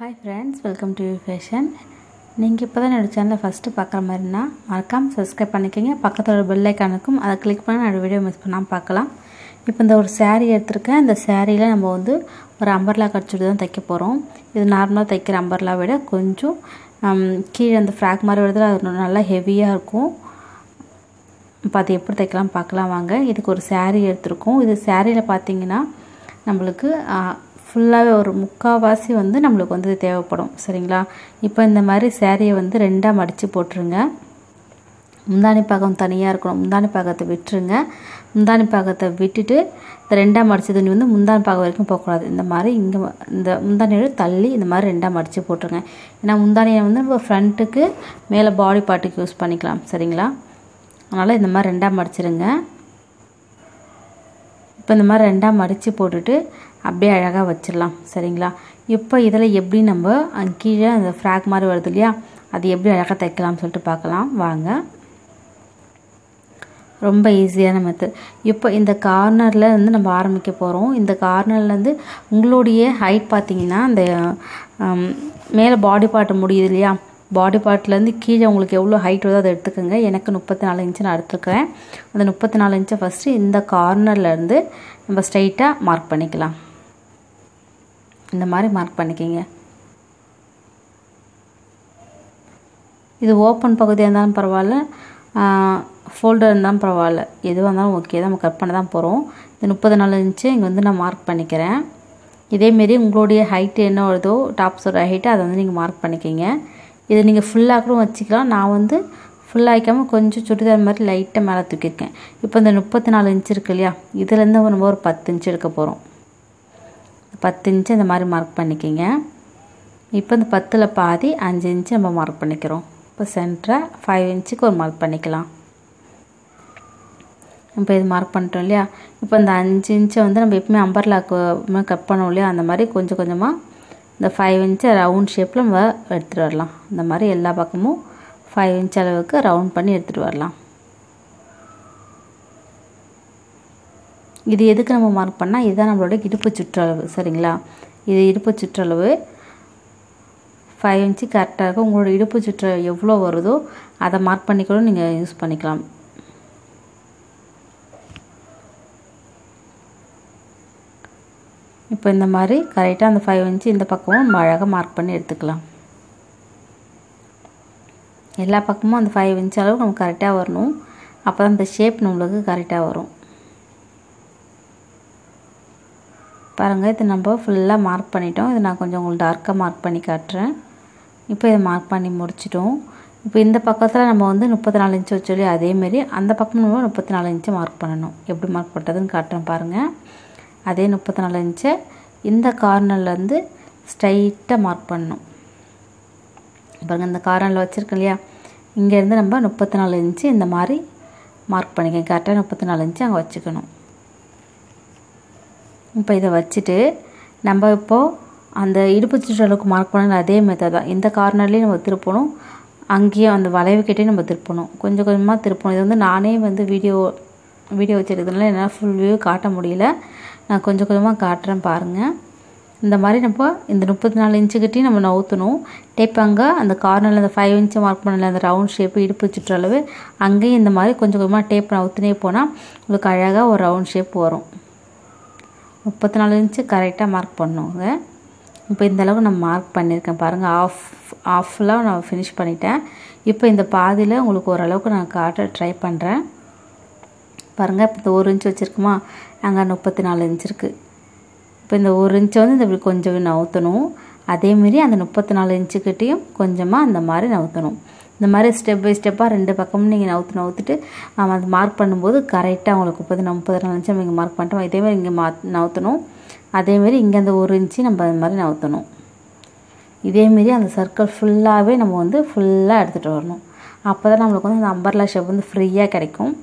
hi friends welcome to you fashion நீங்கள் இப்போ தான் என்னோடய சேனலை ஃபஸ்ட்டு பார்க்குற மாதிரினா மறக்காமல் சப்ஸ்கிரைப் பண்ணிக்கோங்க பக்கத்தில் ஒரு பெல் ஐக்கான் இருக்கும் அதை கிளிக் பண்ணி என்னோடய வீடியோ மிஸ் பண்ணாமல் பார்க்கலாம் இப்போ இந்த ஒரு saree எடுத்திருக்கேன் இந்த சேரீயில் நம்ம வந்து ஒரு அம்பர்லா கடிச்சுட்டு தான் தைக்க போகிறோம் இது நார்மலாக தைக்கிற அம்பர்லா விட கொஞ்சம் ஹம், கீழே அந்த ஃப்ராக் மாதிரி வருதுல அது நல்லா ஹெவியாக இருக்கும் இப்போ அது எப்படி தைக்கலாம் பார்க்கலாம் வாங்க இதுக்கு ஒரு saree எடுத்திருக்கோம் இது சேரீயில் பார்த்தீங்கன்னா நம்மளுக்கு ஃபுல்லாகவே ஒரு முக்கால்வாசி வந்து நம்மளுக்கு வந்து தேவைப்படும் சரிங்களா இப்போ இந்த மாதிரி சேரீயை வந்து ரெண்டாக மடித்து போட்டுருங்க முந்தானி பாகம் தனியாக இருக்கணும் முந்தானி பாகத்தை விட்டுருங்க முந்தானி பாகத்தை விட்டுட்டு இந்த ரெண்டாக மடித்த துணி வந்து முந்தானி பாகம் வரைக்கும் போகக்கூடாது இந்த மாதிரி இங்கே இந்த முந்தானியோட தள்ளி இந்த மாதிரி ரெண்டாக மடித்து போட்டுருங்க ஏன்னா முந்தானியை வந்து நம்ம ஃப்ரண்ட்டுக்கு மேலே பாடி பார்ட்டுக்கு யூஸ் பண்ணிக்கலாம் சரிங்களா அதனால் இந்த மாதிரி ரெண்டாக மடிச்சிருங்க இப்போ இந்த மாதிரி ரெண்டாக மடித்து போட்டுட்டு அப்படியே அழகாக வச்சிடலாம் சரிங்களா இப்போ இதில் எப்படி நம்ம அங்க கீழே அந்த ஃப்ராக் மாதிரி வருது இல்லையா அது எப்படி அழகாக தைக்கலாம்னு சொல்லிட்டு பார்க்கலாம் வாங்க ரொம்ப ஈஸியான மெத்தட் இப்போ இந்த கார்னரில் வந்து நம்ம ஆரம்பிக்க போகிறோம் இந்த கார்னர்லேருந்து உங்களுடைய ஹைட் பார்த்தீங்கன்னா அந்த ஆம், மேலே பாடி பார்ட் முடியுது இல்லையா பாடி பார்ட்லேருந்து கீழே உங்களுக்கு எவ்வளோ ஹைட் வருதோ அதை எடுத்துக்கோங்க எனக்கு முப்பத்தி நாலு இன்ச்சு நான் எடுத்துக்கிறேன் அந்த முப்பத்தி நாலு இன்ச்சை ஃபஸ்ட்டு இந்த கார்னர்லேருந்து நம்ம ஸ்ட்ரைட்டாக மார்க் பண்ணிக்கலாம் இந்த மாதிரி மார்க் பண்ணிக்கிங்க இது ஓப்பன் பகுதியாக இருந்தாலும் பரவாயில்ல ஃபோல்டர் இருந்தாலும் பரவாயில்ல எதுவாக இருந்தாலும் ஓகே தான் நம்ம கட் பண்ண தான் போகிறோம் இந்த முப்பது நாலு இன்ச்சு இங்கே வந்து நான் மார்க் பண்ணிக்கிறேன் இதேமாரி உங்களுடைய ஹைட்டு என்ன வருதோ டாப்ஸோட ஹைட்டு அதை வந்து நீங்கள் மார்க் பண்ணிக்கிங்க இதை நீங்கள் ஃபுல்லாக கூட வச்சுக்கலாம் நான் வந்து ஃபுல்லாக வைக்காமல் கொஞ்சம் சுடிதார் மாதிரி லைட்டாக மேலே தூக்கியிருக்கேன் இப்போ இந்த முப்பத்தி நாலு இன்ச்சு இருக்கு இல்லையா இதுலேருந்து நம்ம ஒரு பத்து இன்ச்சு எடுக்க போகிறோம் பத்து இன்ச்சு இந்த மாதிரி மார்க் பண்ணிக்கிங்க இப்போ இந்த பத்தில் பாதி அஞ்சு இன்ச்சு நம்ம மார்க் பண்ணிக்கிறோம் இப்போ சென்டராக ஃபைவ் இன்ச்சுக்கு ஒரு மார்க் பண்ணிக்கலாம் இப்போ இது மார்க் பண்ணிட்டோம் இல்லையா இப்போ இந்த அஞ்சு இன்ச்சை வந்து நம்ம எப்பவுமே அம்பர்லாக்கு கட் பண்ணோம் இல்லையா அந்த மாதிரி கொஞ்சம் கொஞ்சமாக இந்த ஃபைவ் இன்ச்சை ரவுண்ட் ஷேப்பில் நம்ம எடுத்துகிட்டு வரலாம் இந்த மாதிரி எல்லா பக்கமும் ஃபைவ் இன்ச் அளவுக்கு ரவுண்ட் பண்ணி எடுத்துகிட்டு வரலாம் இது எதுக்கு நம்ம மார்க் பண்ணால் இதுதான் நம்மளோட இடுப்பு சுற்றளவு சரிங்களா இது இடுப்பு சுற்றளவு ஃபைவ் இன்ச்சு கரெக்டாக இருக்கும் உங்களோட இடுப்பு சுற்றளவு எவ்வளோ வருதோ அதை மார்க் பண்ணி கூட நீங்கள் யூஸ் பண்ணிக்கலாம் இப்போ இந்த மாதிரி கரெக்டாக அந்த ஃபைவ் இன்ச்சு இந்த பக்கமும் நம்ம அழகாக மார்க் பண்ணி எடுத்துக்கலாம் எல்லா பக்கமும் அந்த ஃபைவ் இன்ச் அளவுக்கு நம்ம கரெக்டாக வரணும் அப்போ தான் இந்த ஷேப் நம்மளுக்கு கரெக்டாக வரும் பாருங்கள் இது நம்ம ஃபுல்லாக மார்க் பண்ணிட்டோம் இது நான் கொஞ்சம் உங்களுக்கு டார்க்காக மார்க் பண்ணி காட்டுறேன் இப்போ இதை மார்க் பண்ணி முடிச்சிட்டோம் இப்போ இந்த பக்கத்தில் நம்ம வந்து முப்பத்தி நாலு இன்ச்சு வச்சோல்லி அதேமாரி அந்த பக்கம் நம்ம முப்பத்தி நாலு இன்ச்சு மார்க் பண்ணணும் எப்படி மார்க் பண்ணுறதுன்னு காட்டுறேன் பாருங்கள் அதே முப்பத்தி நாலு இன்ச்சை இந்த கார்னர்லேருந்து ஸ்ட்ரைட்டாக மார்க் பண்ணணும் பாருங்கள் இந்த கார்னரில் வச்சுருக்கோம் இல்லையா இங்கேருந்து நம்ம முப்பத்தி நாலு இன்ச்சு இந்த மாதிரி மார்க் பண்ணிக்கணும் கரெக்டாக முப்பத்தி நாலு இன்ச்சு அங்கே வச்சுக்கணும் இப்போ இதை வச்சுட்டு நம்ம இப்போது அந்த இடுப்பு சுற்றளவுக்கு மார்க் பண்ண அதே மெத்தட் தான் இந்த கார்னர்லேயும் நம்ம திருப்பணும் அங்கேயும் அந்த வளைவுக்கிட்டே நம்ம திருப்பணும் கொஞ்சம் கொஞ்சமாக திருப்பணும் இது வந்து நானே வந்து வீடியோ வீடியோ வச்சுருக்கிறதுனால என்னால் ஃபுல் வியூ காட்ட முடியல நான் கொஞ்சம் கொஞ்சமாக காட்டுறேன் பாருங்கள் இந்த மாதிரி நம்ம இந்த முப்பத்தி நாலு இன்ச்சுக்கிட்டையும் நம்ம நவுத்தணும் டேப் அங்கே அந்த கார்னரில் அந்த ஃபைவ் இன்ச்சு மார்க் பண்ணல அந்த ரவுண்ட் ஷேப்பு இடுப்பு சுற்றளவு அங்கேயும் இந்த மாதிரி கொஞ்சம் கொஞ்சமாக டேப் நவுத்துனே போனால் உங்களுக்கு அழகாக ஒரு ரவுண்ட் ஷேப் வரும் முப்பத்தி நாலு இன்ச்சு கரெக்டாக மார்க் பண்ணுங்க இப்போ இந்த அளவுக்கு நான் மார்க் பண்ணியிருக்கேன் பாருங்கள் ஆஃப் ஆஃப்லாம் நான் ஃபினிஷ் பண்ணிட்டேன் இப்போ இந்த பாதியில் உங்களுக்கு ஓரளவுக்கு நான் காட்ட ட்ரை பண்ணுறேன் பாருங்கள் இப்போ இந்த ஒரு இன்ச் வச்சுருக்குமா அங்கே முப்பத்தி நாலு இன்ச் இருக்குது இப்போ இந்த ஒரு இன்ச்சை வந்து இந்த இப்படி கொஞ்சம் நவுத்தணும் அதேமாரி அந்த முப்பத்தி நாலு இன்ச்சுக்கிட்டேயும் கொஞ்சமாக அந்த மாதிரி நவுத்தணும் இந்த மாதிரி ஸ்டெப் பை ஸ்டெப்பாக ரெண்டு பக்கமும் நீங்கள் நவுத்து நவுத்துட்டு நம்ம அது மார்க் பண்ணும்போது கரெக்டாக உங்களுக்கு முப்பது முப்பது நாலு இன்ச்சு நம்ம இங்கே மார்க் பண்ணிட்டோம் இதேமாதிரி இங்கே மா நவுத்தணும் அதேமாரி இங்கே அந்த ஒரு இன்ச்சு நம்ம அது மாதிரி நவுத்தணும் இதேமாரி அந்த சர்க்கிள் ஃபுல்லாகவே நம்ம வந்து ஃபுல்லாக எடுத்துகிட்டு வரணும் அப்போ தான் நம்மளுக்கு வந்து அந்த அம்பர்லா ஷேப் வந்து ஃப்ரீயாக கிடைக்கும்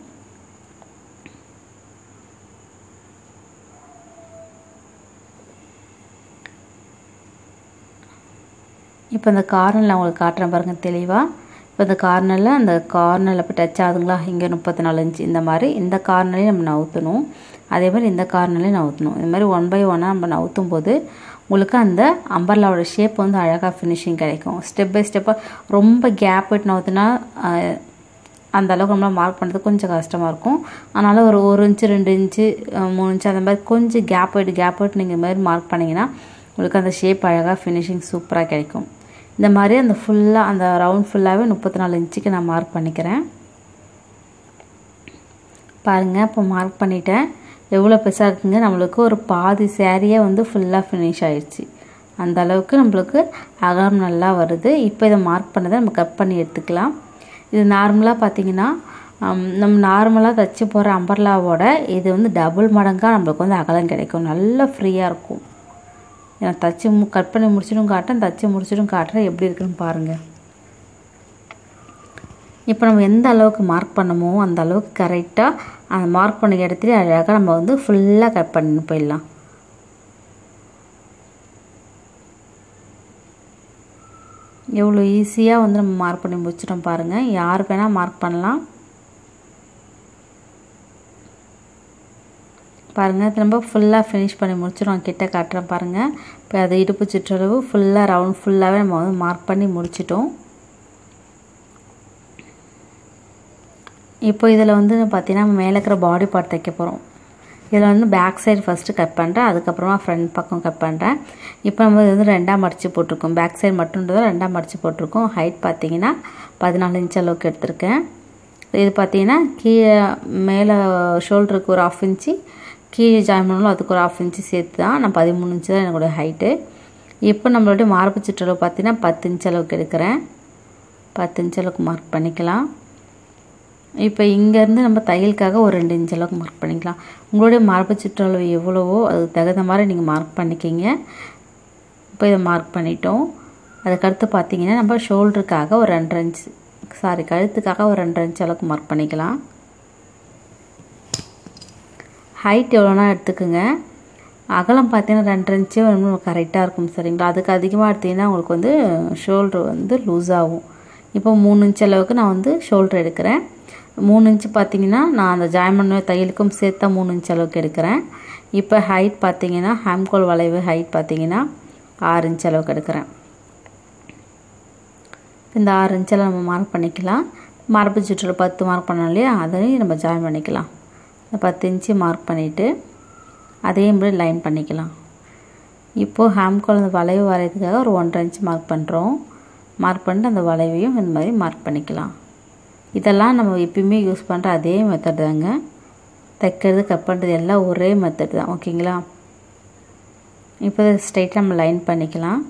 இப்போ இந்த கார்னரில் உங்களுக்கு காட்டுறேன் பாருங்கள் தெளிவாக இப்போ இந்த கார்னரில் அந்த கார்னரில் போய் டச் ஆகுதுங்களா இங்கே முப்பத்தி நாலு இன்ச்சு இந்த மாதிரி இந்த கார்னரையும் நம்ம நவுத்தணும் அதே மாதிரி இந்த கார்னர்லையும் நவுத்தணும் இந்த மாதிரி ஒன் பை ஒன்னாக நம்ம நவுத்தும் போது உங்களுக்கு அந்த அம்பர்லாவோட ஷேப் வந்து அழகாக ஃபினிஷிங் கிடைக்கும் ஸ்டெப் பை ஸ்டெப்பாக ரொம்ப கேப் விட்டு நோத்துனா அந்த அளவுக்கு நம்மளால் மார்க் பண்ணுறது கொஞ்சம் கஷ்டமாக இருக்கும் அதனால் ஒரு ஒரு இன்ச்சு ரெண்டு இன்ச்சு மூணு இன்ச்சு அந்த மாதிரி கொஞ்சம் கேப் விட்டு கேப் விட்டு நீங்கள் மாதிரி மார்க் பண்ணிங்கன்னா உங்களுக்கு அந்த ஷேப் அழகாக ஃபினிஷிங் சூப்பராக கிடைக்கும் இந்த மாதிரி அந்த ஃபுல்லாக அந்த ரவுண்ட் ஃபுல்லாகவே முப்பத்தி நாலு இன்ச்சுக்கு நான் மார்க் பண்ணிக்கிறேன் பாருங்கள் இப்போ மார்க் பண்ணிட்டேன் எவ்வளோ பெருசாக இருக்குங்க நம்மளுக்கு ஒரு பாதி சேரீயே வந்து ஃபுல்லாக ஃபினிஷ் ஆயிடுச்சு அந்த அளவுக்கு நம்மளுக்கு அகலம் நல்லா வருது இப்போ இதை மார்க் பண்ணதை நம்ம கட் பண்ணி எடுத்துக்கலாம் இது நார்மலாக பார்த்தீங்கன்னா நம்ம நார்மலாக தைச்சி போகிற அம்பர்லாவோட இது வந்து டபுள் மடங்காக நம்மளுக்கு வந்து அகலம் கிடைக்கும் நல்லா ஃப்ரீயாக இருக்கும் நான் தச்சு மு கட் பண்ணி முடிச்சிடும் காட்டுறேன் தச்சு முடிச்சிடும் காட்டுறேன் எப்படி இருக்குன்னு பாருங்கள் இப்போ நம்ம எந்த அளவுக்கு மார்க் பண்ணமோ அந்த அளவுக்கு கரெக்டாக அந்த மார்க் பண்ண இடத்துல அழகாக நம்ம வந்து ஃபுல்லாக கட் பண்ணி போயிடலாம் எவ்வளோ ஈஸியாக வந்து நம்ம மார்க் பண்ணி முடிச்சிட்டோம் பாருங்கள் யார் வேணால் மார்க் பண்ணலாம் பாருங்கள் திரும்ப ஃபுல்லாக ஃபினிஷ் பண்ணி முடிச்சிடும் கிட்ட காட்டுறேன் பாருங்கள் இப்போ அது இடுப்பு சுற்றளவு ஃபுல்லாக ரவுண்ட் ஃபுல்லாகவே நம்ம வந்து மார்க் பண்ணி முடிச்சிட்டோம் இப்போ இதில் வந்து பார்த்தீங்கன்னா மேலே இருக்கிற பாடி பார்ட் தைக்க போகிறோம் இதில் வந்து பேக் சைடு ஃபஸ்ட்டு கட் பண்ணுறேன் அதுக்கப்புறமா ஃப்ரண்ட் பக்கம் கட் பண்ணுறேன் இப்போ நம்ம இது வந்து ரெண்டாக மடித்து போட்டிருக்கோம் பேக் சைடு மட்டும்ன்றதை ரெண்டாக மடித்து போட்டிருக்கோம் ஹைட் பார்த்தீங்கன்னா பதினாலு இன்ச் அளவுக்கு எடுத்திருக்கேன் இது பார்த்தீங்கன்னா கீழே மேலே ஷோல்டருக்கு ஒரு ஆஃப் இன்ச்சு கீழே ஜாயின் பண்ணாலும் அதுக்கு ஒரு ஆஃப் இன்ச்சு சேர்த்து தான் நான் பதிமூணு இன்ச்சு தான் என்னோடய ஹைட்டு இப்போ நம்மளுடைய மார்பு சுற்றளவு பார்த்தீங்கன்னா பத்து இன்ச் அளவுக்கு எடுக்கிறேன் பத்து இன்ச் அளவுக்கு மார்க் பண்ணிக்கலாம் இப்போ இங்கேருந்து நம்ம தையலுக்காக ஒரு ரெண்டு இன்ச் அளவுக்கு மார்க் பண்ணிக்கலாம் உங்களுடைய மார்பு சுற்றளவு எவ்வளவோ அதுக்கு தகுந்த மாதிரி நீங்கள் மார்க் பண்ணிக்கிங்க இப்போ இதை மார்க் பண்ணிட்டோம் அதுக்கடுத்து பார்த்தீங்கன்னா நம்ம ஷோல்டருக்காக ஒரு ரெண்டரை இன்ச் சாரி கழுத்துக்காக ஒரு ரெண்டரை இன்ச் அளவுக்கு மார்க் பண்ணிக்கலாம் ஹைட் எவ்வளோனா எடுத்துக்கோங்க அகலம் பார்த்தீங்கன்னா ரெண்டரை இன்ச்சே வந்து கரெக்டாக இருக்கும் சரிங்களா அதுக்கு அதிகமாக எடுத்திங்கன்னா உங்களுக்கு வந்து ஷோல்ட்ரு வந்து லூஸ் ஆகும் இப்போ மூணு இன்ச் அளவுக்கு நான் வந்து ஷோல்ட்ரு எடுக்கிறேன் மூணு இன்ச்சு பார்த்தீங்கன்னா நான் அந்த ஜாயின் பண்ண தையலுக்கும் சேர்த்தா மூணு இன்ச் அளவுக்கு எடுக்கிறேன் இப்போ ஹைட் பார்த்தீங்கன்னா ஹேம்கோல் வளைவு ஹைட் பார்த்தீங்கன்னா ஆறு இன்ச் அளவுக்கு எடுக்கிறேன் இந்த ஆறு இன்ச்சில் நம்ம மார்க் பண்ணிக்கலாம் மரப்பு சுற்றுல பத்து மார்க் பண்ணோம் இல்லையா அதையும் நம்ம ஜாயின் பண்ணிக்கலாம் இந்த பத்து இன்ச்சு மார்க் பண்ணிவிட்டு அதே மாதிரி லைன் பண்ணிக்கலாம் இப்போது ஹேம்கோல் அந்த வளைவு வரைகிறதுக்காக ஒரு ஒன்றரை இன்ச்சு மார்க் பண்ணுறோம் மார்க் பண்ணிட்டு அந்த வளைவையும் இந்த மாதிரி மார்க் பண்ணிக்கலாம் இதெல்லாம் நம்ம எப்பயுமே யூஸ் பண்ணுற அதே மெத்தட் தாங்க தைக்கிறது கட் பண்ணுறது எல்லாம் ஒரே மெத்தட் தான் ஓகேங்களா இப்போ ஸ்ட்ரைட்டாக நம்ம லைன் பண்ணிக்கலாம்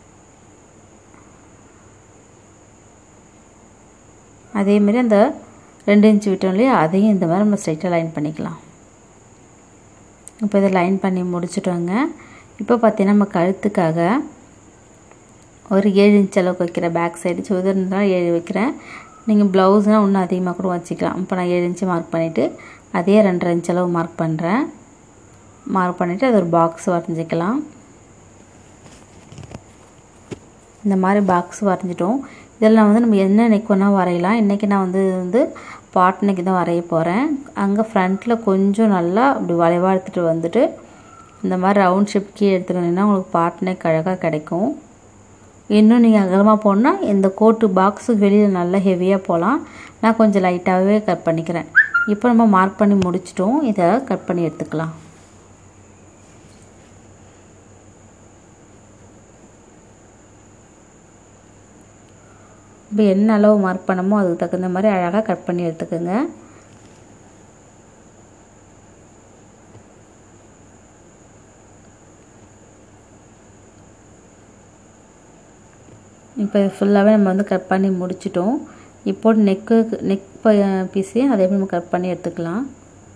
அதேமாரி அந்த ரெண்டு இன்ச்சு விட்டோம் இல்லையா அதையும் இந்த மாதிரி நம்ம ஸ்ட்ரைட்டாக லைன் பண்ணிக்கலாம் இப்போ இதை லைன் பண்ணி முடிச்சுட்டோங்க இப்போ பார்த்தீங்கன்னா நம்ம கழுத்துக்காக ஒரு ஏழு இன்ச் அளவுக்கு வைக்கிறேன் பேக் சைடு சுதர் இருந்தால் ஏழு வைக்கிறேன் நீங்கள் ப்ளவுஸ்னால் இன்னும் அதிகமாக கூட வச்சுக்கலாம் இப்போ நான் ஏழு இன்ச்சு மார்க் பண்ணிவிட்டு அதே ரெண்டரை இன்ச் அளவு மார்க் பண்ணுறேன் மார்க் பண்ணிவிட்டு அது ஒரு பாக்ஸ் வரைஞ்சிக்கலாம் இந்த மாதிரி பாக்ஸ் வரைஞ்சிட்டோம் இதில் வந்து நம்ம என்ன நெக் வேணால் வரையலாம் இன்றைக்கி நான் வந்து வந்து பாட் நெக் தான் வரைய போகிறேன் அங்கே ஃப்ரண்ட்டில் கொஞ்சம் நல்லா அப்படி வளைவாக எடுத்துகிட்டு வந்துட்டு இந்த மாதிரி ரவுண்ட் ஷேப் கீழே எடுத்துகிட்டு வந்தீங்கன்னா உங்களுக்கு பாட் நெக் அழகாக கிடைக்கும் இன்னும் நீங்கள் அகலமாக போனால் இந்த கோட்டு பாக்ஸுக்கு வெளியில் நல்லா ஹெவியாக போகலாம் நான் கொஞ்சம் லைட்டாகவே கட் பண்ணிக்கிறேன் இப்போ நம்ம மார்க் பண்ணி முடிச்சிட்டோம் இதை கட் பண்ணி எடுத்துக்கலாம் இப்போ என்ன அளவு மார்க் பண்ணமோ அதுக்கு தகுந்த மாதிரி அழகாக கட் பண்ணி எடுத்துக்கோங்க இப்போ ஃபுல்லாகவே நம்ம வந்து கட் பண்ணி முடிச்சிட்டோம் இப்போ நெக்கு நெக் பீஸையும் அதே மாதிரி நம்ம கட் பண்ணி எடுத்துக்கலாம்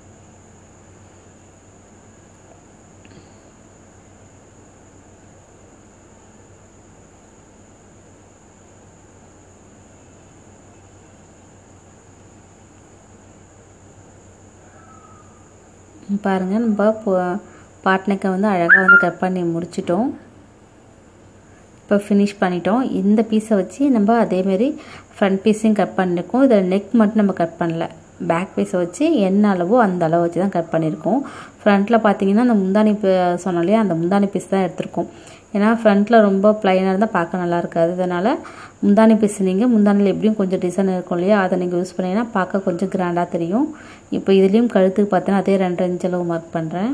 பாருங்கள் நம்ம பாட்னக்கை வந்து அழகாக வந்து கட் பண்ணி முடிச்சிட்டோம் இப்போ ஃபினிஷ் பண்ணிட்டோம் இந்த பீஸை வச்சு நம்ம அதேமாரி ஃப்ரண்ட் பீஸையும் கட் பண்ணியிருக்கோம் இதில் நெக் மட்டும் நம்ம கட் பண்ணல பேக் பீஸை வச்சு என்ன அளவோ அந்த அளவு வச்சு தான் கட் பண்ணியிருக்கோம் ஃப்ரண்ட்டில் பார்த்தீங்கன்னா அந்த முந்தானி சொன்னோம் இல்லையா அந்த முந்தானி பீஸ் தான் எடுத்திருக்கோம் ஏன்னா ஃப்ரண்ட்டில் ரொம்ப ப்ளைனாக இருந்தால் பார்க்க நல்லா இருக்காது அதனால் முந்தானி பீஸ் நீங்கள் முந்தானியில் எப்படியும் கொஞ்சம் டிசைன் இருக்கும் இல்லையா அதை நீங்கள் யூஸ் பண்ணிங்கன்னா பார்க்க கொஞ்சம் கிராண்டாக தெரியும் இப்போ இதுலேயும் கழுத்துக்கு பார்த்தீங்கன்னா அதே ரெண்டு இன்ச் அளவு மார்க் பண்ணுறேன்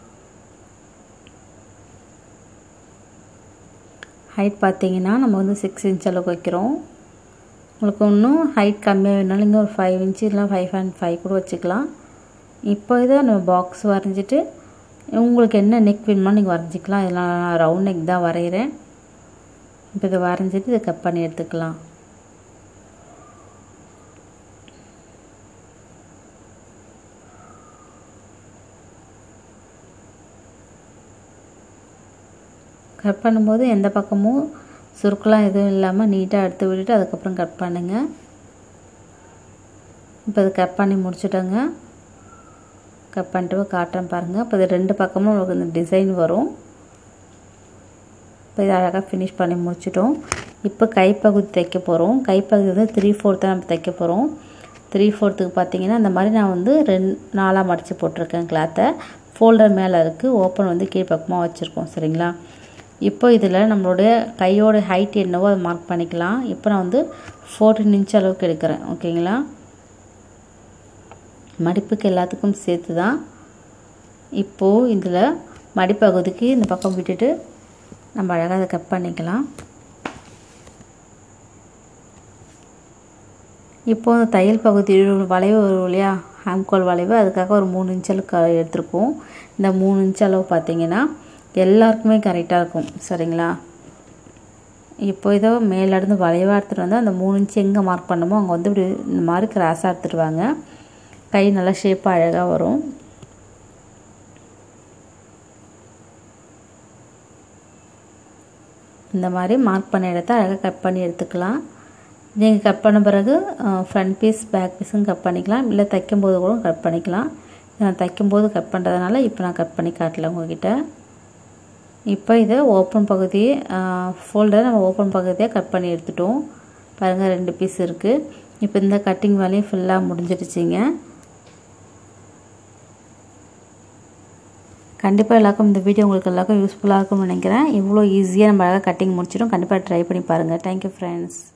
ஹைட் பார்த்தீங்கன்னா நம்ம வந்து சிக்ஸ் இன்ச் அளவுக்கு வைக்கிறோம் உங்களுக்கு இன்னும் ஹைட் கம்மியாக வேணாலும் நீங்கள் ஒரு ஃபைவ் இன்ச்சு இல்லை ஃபைவ் அண்ட் ஃபைவ் கூட வச்சுக்கலாம் இப்போ இதை நம்ம பாக்ஸ் வரைஞ்சிட்டு உங்களுக்கு என்ன நெக் வேணுமோ நீங்கள் வரைஞ்சிக்கலாம் இதெல்லாம் நான் ரவுண்ட் நெக் தான் வரைகிறேன் இப்போ இதை வரைஞ்சிட்டு இதை கட் பண்ணி எடுத்துக்கலாம் கட் பண்ணும்போது எந்த பக்கமும் சுருக்கெலாம் எதுவும் இல்லாமல் நீட்டாக எடுத்து விட்டுட்டு அதுக்கப்புறம் கட் பண்ணுங்கள் இப்போ இது கட் பண்ணி முடிச்சுட்டோங்க கட் பண்ணிட்டு காட்டுறேன் பாருங்கள் இப்போ இது ரெண்டு பக்கமும் உங்களுக்கு இந்த டிசைன் வரும் இப்போ இதை அழகாக ஃபினிஷ் பண்ணி முடிச்சிட்டோம் இப்போ கைப்பகுதி தைக்க போகிறோம் கைப்பகுதி வந்து த்ரீ ஃபோர்த்து நம்ம தைக்க போகிறோம் த்ரீ ஃபோர்த்துக்கு பார்த்தீங்கன்னா இந்த மாதிரி நான் வந்து ரெண்டு நாலாக மடித்து போட்டிருக்கேன் கிளாத்தை ஃபோல்டர் மேலே இருக்குது ஓப்பன் வந்து கீழ்ப்பக்கமாக வச்சுருக்கோம் சரிங்களா இப்போ இதில் நம்மளுடைய கையோட ஹைட் என்னவோ அதை மார்க் பண்ணிக்கலாம் இப்போ நான் வந்து ஃபோர்டீன் இன்ச் அளவுக்கு எடுக்கிறேன் ஓகேங்களா மடிப்புக்கு எல்லாத்துக்கும் சேர்த்து தான் இப்போது இதில் மடிப்பகுதிக்கு இந்த பக்கம் விட்டுட்டு நம்ம அழகாக அதை கட் பண்ணிக்கலாம் இப்போது அந்த தையல் பகுதி வளைவு வரும் இல்லையா ஹேம்கோல் வளைவு அதுக்காக ஒரு மூணு இன்ச் அளவுக்கு எடுத்திருக்கோம் இந்த மூணு இன்ச் அளவு பார்த்தீங்கன்னா எல்லாருக்குமே கரெக்டாக இருக்கும் சரிங்களா இப்போ இதோ மேலேருந்து வளைவாக எடுத்துகிட்டு வந்து அந்த மூணு இன்ச்சு எங்கே மார்க் பண்ணமோ அங்கே வந்து இப்படி இந்த மாதிரி கிராஸாக எடுத்துருவாங்க கை நல்லா ஷேப்பாக அழகாக வரும் இந்த மாதிரி மார்க் பண்ண இடத்த அழகாக கட் பண்ணி எடுத்துக்கலாம் நீங்கள் கட் பண்ண பிறகு ஃப்ரண்ட் பீஸ் பேக் பீஸும் கட் பண்ணிக்கலாம் இல்லை தைக்கும்போது கூட கட் பண்ணிக்கலாம் நான் தைக்கும்போது கட் பண்ணுறதுனால இப்போ நான் கட் பண்ணி காட்டல உங்ககிட்ட இப்போ இதை ஓப்பன் பகுதி ஃபோல்டரை நம்ம ஓப்பன் பகுதியை கட் பண்ணி எடுத்துட்டோம் பாருங்கள் ரெண்டு பீஸ் இருக்குது இப்போ இந்த கட்டிங் வேலையும் ஃபுல்லாக முடிஞ்சிடுச்சிங்க கண்டிப்பாக எல்லாருக்கும் இந்த வீடியோ உங்களுக்கு எல்லாருக்கும் யூஸ்ஃபுல்லாக இருக்கும்னு நினைக்கிறேன் இவ்வளோ ஈஸியாக நம்ம அழகாக கட்டிங் முடிச்சிடும் கண்டிப்பாக ட்ரை பண்ணி பாருங்கள் தேங்க்யூ ஃப்ரெண்ட்ஸ்